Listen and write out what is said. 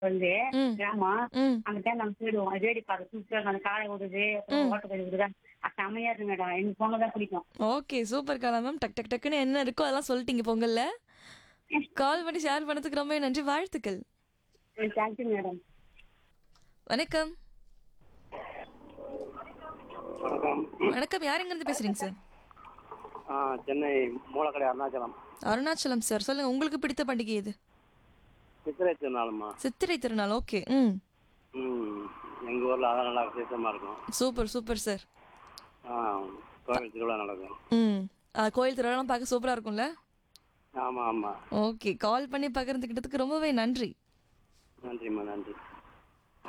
வந்து ம். கிராமம் ம் அந்த டைம் நாங்க போயிடுவோம் வேடி பார்க்க சூப்பரா அந்த காலை விடுது அப்புறம் ஓட்ட போய் விடுது அது செமையா இருக்கு மேடம் எனக்கு பொங்கல் தான் பிடிக்கும் ஓகே சூப்பர் காலா மேம் டக் டக் டக்குன்னு என்ன இருக்கோ அதெல்லாம் சொல்லிட்டீங்க பொங்கல்ல கால் பண்ணி ஷேர் பண்ணதுக்கு ரொம்ப நன்றி வாழ்த்துக்கள் தேங்க்யூ மேடம் வணக்கம் வணக்கம் வணக்கம் யார் எங்க இருந்து பேசுறீங்க சார் ஆ சென்னை மூலக்கடை அருணாச்சலம் அருணாச்சலம் சார் சொல்லுங்க உங்களுக்கு பிடித்த பண்டிகை எது சித்திரை திருநாளுமா சித்திரை திருநாள் ஓகே ம் ம் எங்கள் ஊரில் அதான் நல்லா விசேஷமாக இருக்கும் சூப்பர் சூப்பர் சார் ஆ கோவில் திருவிழா நடக்கும் ம் ஆ, கோயில் திருவிழாலாம் பார்க்க சூப்பரா இருக்கும்ல ஆமாம் ஆமாம் ஓகே கால் பண்ணி பகிர்ந்துக்கிட்டதுக்கு ரொம்பவே நன்றி நன்றிம்மா நன்றி